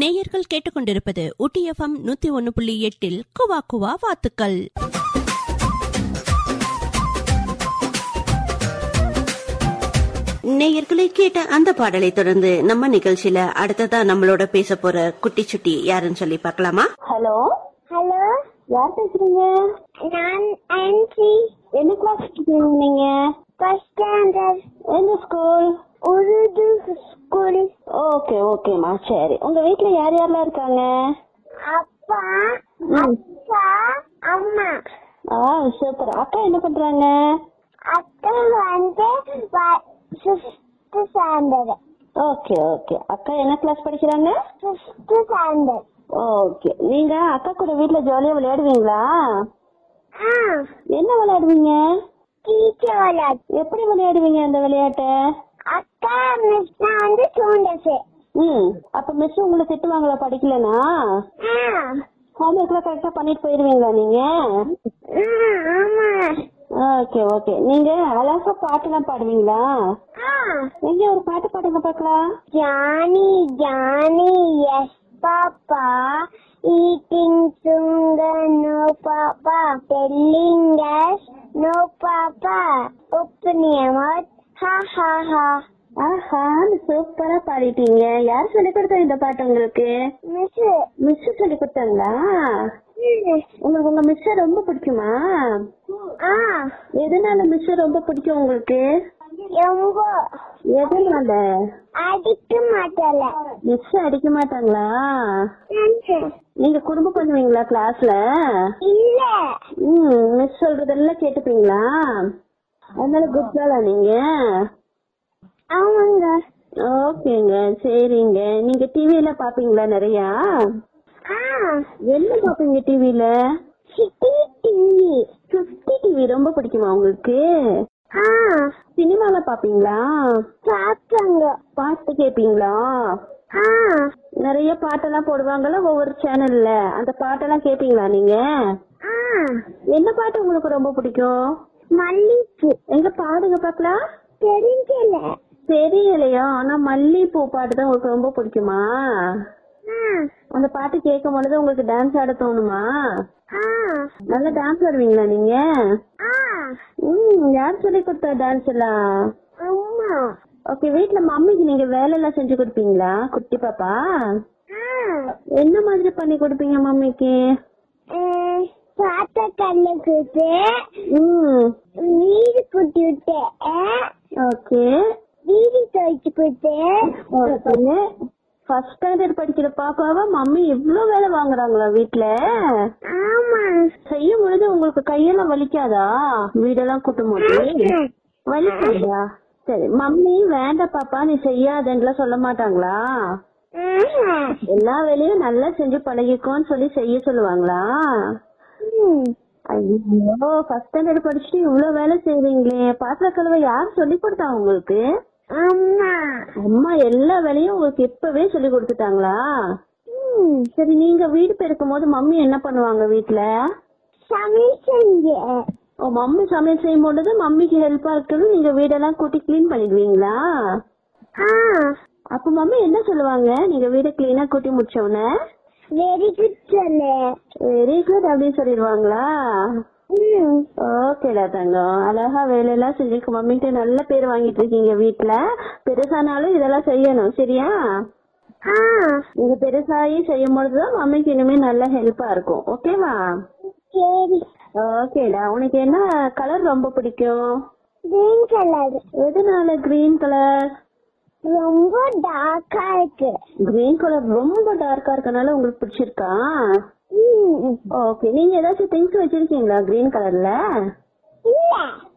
நேயர்கள் கேட்டுக்கொண்டிருப்பது ஊட்டி எஃப்எம் நூத்தி ஒன்னு புள்ளி எட்டில் குவா குவா வாத்துக்கள் நேயர்களை கேட்ட அந்த பாடலை தொடர்ந்து நம்ம நிகழ்ச்சியில அடுத்ததா நம்மளோட பேச போற குட்டி சுட்டி யாருன்னு சொல்லி பார்க்கலாமா ஹலோ ஹலோ யார் பேசுறீங்க நான் ஆன்சி என்ன கிளாஸ் படிக்கிறீங்க நீங்க ஃபர்ஸ்ட் ஸ்டாண்டர்ட் எந்த ஸ்கூல் உருது ஸ்கூல் ஓகே ஓகேம்மா சரி உங்க வீட்ல யார் யாரெல்லாம் இருக்காங்க அப்பா அக்கா அம்மா ஆ சூப்பர் அக்கா என்ன பண்றாங்க அக்கா வந்து ஃபிஃப்த் ஸ்டாண்டர்ட் ஓகே ஓகே அக்கா என்ன கிளாஸ் படிக்கிறாங்க ஃபிஃப்த் ஸ்டாண்டர்ட் ஓகே நீங்க அக்கா கூட வீட்ல ஜாலியா விளையாடுவீங்களா ஆ என்ன விளையாடுவீங்க டீச்சர் விளையாட்டு எப்படி விளையாடுவீங்க அந்த விளையாட்டை அக்கா மிஸ் நான் வந்து தூண்டசு ம் அப்ப மிஸ் உங்களை திட்டுவாங்களா படிக்கலனா ஆ ஹோம்ஒர்க்லாம் கரெக்டா பண்ணிட்டு போயிருவீங்களா நீங்க ஆ, ஆமா ஓகே ஓகே நீங்க அழகா பாட்டுலாம் பாடுவீங்களா ஆ எங்க ஒரு பாட்டு பாடுங்க பார்க்கலாம் Johnny, Johnny, yes, Papa. Eating sugar, no, Papa. Telling us, no, Papa. Open your mouth, ha, ha, ha. ஆஹா சூப்பரா பாடிட்டீங்க யார் சொல்லி கொடுத்தா இந்த பாட்டு உங்களுக்கு Miss, மிஸ் சொல்லி கொடுத்தாங்களா உங்களுக்கு உங்க மிஸ் ரொம்ப பிடிக்குமா ஆ, எதனால மிஸ் ரொம்ப பிடிக்கும் உங்களுக்கு ரொம்ப எதனால அடிக்க மாட்டல மிஸ் அடிக்க மாட்டாங்களா நீங்க குடும்பம் பண்ணுவீங்களா கிளாஸ்ல இல்ல ம் மிஸ் சொல்றதெல்லாம் கேட்டுப்பீங்களா அதனால குட் கேர்லா நீங்க ஆமாங்க ஓகேங்க சரிங்க நீங்க டிவி எல்லாம் பாப்பீங்களா நிறையா ஆ என்ன பாப்பீங்க டிவில சிட்டி டிவி சுட்டி டிவி ரொம்ப பிடிக்குமா உங்களுக்கு ஆ சினிமால பாப்பீங்களா பாப்பாங்க பாட்டு கேப்பீங்களா ஆ நிறைய பாட்டெல்லாம் போடுவாங்கல்ல ஒவ்வொரு சேனல்ல அந்த பாட்டெல்லாம் கேப்பீங்களா நீங்க ஆ என்ன பாட்டு உங்களுக்கு ரொம்ப பிடிக்கும் மல்லிப்பூ எங்க பாடுங்க பாக்கலாம் தெரிஞ்சல தெரியலையா ஆனா மல்லிகைப்பூ பாட்டு தான் உங்களுக்கு ரொம்ப பிடிக்குமா ஆ அந்த பாட்டு கேட்கும் பொழுது உங்களுக்கு டான்ஸ் ஆட தோணுமா ஆ நல்லா டான்ஸ் ஆடுவீங்களா நீங்க ஆ ம் யார் சொல்லி கொடுத்தா டான்ஸ் எல்லாம் அம்மா ஓகே வீட்ல மம்மிக்கு நீங்க வேலை எல்லாம் செஞ்சு கொடுப்பீங்களா குட்டி பாப்பா ஆ என்ன மாதிரி பண்ணி கொடுப்பீங்க மம்மிக்கு அஹ், பாத்த கல்லு குத்து ம் வீடு குட்டி விட்டு ஓகே வீடு துவைச்சு குத்து ஓகே ஃபர்ஸ்ட் ஸ்டாண்டர்ட் படிக்கிற பாப்பாவா மம்மி இவ்ளோ வேலை வாங்குறாங்களா வீட்ல ஆமா செய்யும் பொழுது உங்களுக்கு கையெல்லாம் வலிக்காதா வீடெல்லாம் கூட்டும் போது வலிக்காதா சரி மம்மி வேண்டாம் பாப்பா நீ செய்யாதன்னுலாம் சொல்ல மாட்டாங்களா ஆஹா. எல்லா வேலையும் நல்லா செஞ்சு பழகிக்கோன்னு சொல்லி செய்ய சொல்லுவாங்களா ம். ஐயோ ஃபர்ஸ்ட் ஸ்டாண்டர்ட் படிச்சுட்டு இவ்வளவு வேலை செய்றீங்களே பாத்திர கழுவ யார் சொல்லி கொடுத்தா உங்களுக்கு அம்மா அம்மா எல்லா வேலையும் உங்களுக்கு இப்பவே சொல்லி கொடுத்துட்டாங்களா ம். சரி நீங்க வீடு பெருக்கும் போது மம்மி என்ன பண்ணுவாங்க வீட்ல சமையல் செஞ்சேன் ஓ மம்மி சமையல் செய்யும் பொழுது மம்மிக்கு ஹெல்ப்பா இருக்கணும் நீங்க வீடெல்லாம் கூட்டி க்ளீன் பண்ணிடுவீங்களா ஆ அப்ப மம்மி என்ன சொல்லுவாங்க நீங்க வீட கிளீனா கூட்டி முடிச்ச உடனே வெரி குட் சொல்லு வெரி குட் அப்படின்னு சொல்லிடுவாங்களா ம். ஓகேடா தங்கம் அழகா வேலையெல்லாம் செஞ்சுக்க மம்மிக்கு நல்ல பேர் வாங்கிட்டு இருக்கீங்க வீட்ல பெருசானாலும் இதெல்லாம் செய்யணும் சரியா ஆ நீங்க பெருசாகி செய்யும் பொழுதுதான் மம்மிக்கு இனிமே நல்ல ஹெல்ப்பா இருக்கும் ஓகேவா சரி ஓகேடா உனக்கு என்ன கலர் ரொம்ப பிடிக்கும் கிரீன் கலர் எதனால கிரீன் கலர் ரொம்ப டார்க்கா இருக்கு கிரீன் கலர் ரொம்ப டார்க்கா இருக்கனால உங்களுக்கு பிடிச்சிருக்கா ம். ஓகே நீங்க ஏதாச்சும் திங்ஸ் வச்சிருக்கீங்களா கிரீன் கலர்ல இல்ல